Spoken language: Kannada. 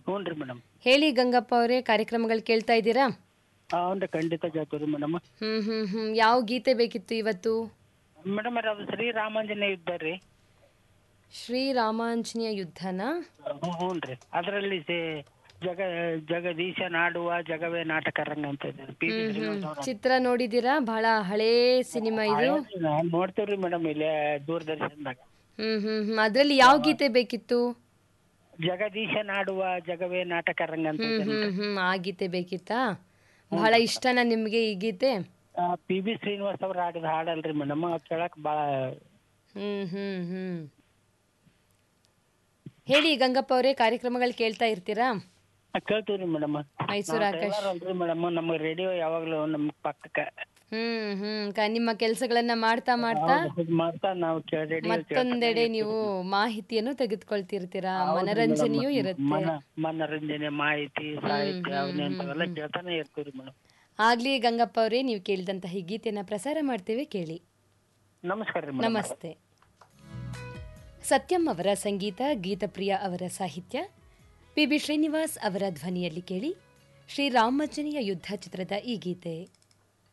ಹ್ಞೂ ರೀ ಮೇಡಮ್ ಹೇಳಿ ಗಂಗಪ್ಪ ಅವರೇ ಕಾರ್ಯಕ್ರಮಗಳು ಕೇಳ್ತಾ ಇದ್ದೀರಾ ಹ್ಞೂ ರೀ ಖಂಡಿತ ಕೇಳ್ತೀವಿ ರೀ ಮೇಡಮ್ ಹ್ಮ್ ಹ್ಮ್ ಹ್ಮ್ ಯಾವ ಗೀತೆ ಬೇಕಿತ್ತು ಇವತ್ತು ಮೇಡಮ್ ಅದು ಶ್ರೀರಾಮಾಂಜನೇಯ ಯುದ್ಧ ರೀ ಶ್ರೀರಾಮಾಂಜನೇಯ ಯುದ್ಧನ ಹ್ಞೂ ರೀ ಅದರಲ್ಲಿ ಜಗ ಜಗದೀಶ ನಾಡುವ ಜಗವೇ ನಾಟಕ ರಂಗ ಅಂತ ಇದೆ ಪಿ ಬಿ ಶ್ರೀನಿವಾಸ್ ಅವ್ರ ಚಿತ್ರ ನೋಡಿದ್ದೀರಾ ಬಹಳ ಹಳೇ ಸಿನಿಮಾ ಇದು ನಾನ್ ನೋಡ್ತೇವ್ರಿ ಮೇಡಮ್ ಇಲ್ಲೇ ದೂರದರ್ಶನದಾಗ ಹ್ಮ್ ಹ್ಮ್ ಹ್ಮ್ ಅದ್ರಲ್ಲಿ ಯಾವ ಗೀತೆ ಬೇಕಿತ್ತು ಜಗದೀಶ ನಾಡುವ ಜಗವೇ ನಾಟಕ ರಂಗ ಅಂತ ಹ್ಮ್ ಹ್ಮ್ ಹ್ಮ್ ಆ ಗೀತೆ ಬೇಕಿತ್ತಾ ಬಹಳ ಇಷ್ಟನಾ ನಿಮ್ಗೆ ಈ ಗೀತೆ ಪಿ ಬಿ ಶ್ರೀನಿವಾಸ್ ಅವ್ರು ಹಾಡಿದ ಹಾಡಲ್ರಿ ಮೇಡಮ್ ಕೇಳಕ್ ಭಾಳ ಹ್ಮ್ ಹ್ಮ್ ಹ್ಮ್ ಹೇಳಿ ಗಂಗಪ್ಪ ಅವರೇ ಕಾರ್ಯಕ್ರಮಗಳು ಕೇಳ್ತಾ ಇರ್ತೀರಾ ಕೇಳ್ತೀವ್ರಿ ಮೇಡಮ್ ಮೈಸೂರು ಆಕಾಶ್ ಅಲ್ರಿ ಮೇಡಮ್ ನಮ್ಮ ರೇಡಿಯೋ ಯಾವಾಗ್ಲೂ ನಮ್ಮ ಪಕ್ಕಕ್ಕ ಹ್ಮ್ ಹ್ಮ್ ಕ- ನಿಮ್ಮ ಕೆಲಸಗಳನ್ನ ಮಾಡ್ತಾ ಮಾಡ್ತಾ ಇದ್ ಮಾಡ್ತಾ ನಾವು ರೇಡಿಯೋ ಮತ್ತೊಂದೆಡೆ ನೀವು ಮಾಹಿತಿಯನ್ನು ತೆಗೆದುಕೊಳ್ತಿರ್ತೀರಾ ಮನರಂಜನೆಯೂ ಇರುತ್ತೆ ಮನ ಮನರಂಜನೆ ಮಾಹಿತಿ ಸಾಹಿತ್ಯ ಅವನ್ನೆಂತವೆಲ್ಲ ಕೇಳ್ತಾನೆ ಇರ್ತೀವ್ರಿ ಮೇಡಮ್ ಆಗ್ಲಿ ಗಂಗಪ್ಪ ಅವರೇ ನೀವು ಕೇಳಿದಂತಹ ಈ ಗೀತೆಯನ್ನ ಪ್ರಸಾರ ಮಾಡ್ತೇವೆ ಕೇಳಿ ನಮಸ್ಕಾರ ರೀ ಮೇಡಮ್ ನಮಸ್ತೆ ಸತ್ಯಂ ಅವರ ಸಂಗೀತ ಗೀತಪ್ರಿಯ ಅವರ ಸಾಹಿತ್ಯ ಪಿ ಬಿ ಶ್ರೀನಿವಾಸ್ ಅವರ ಧ್ವನಿಯಲ್ಲಿ ಕೇಳಿ ಶ್ರೀರಾಮಜ್ಜನೆಯ ಯುದ್ಧ ಚಿತ್ರದ ಈ ಗೀತೆ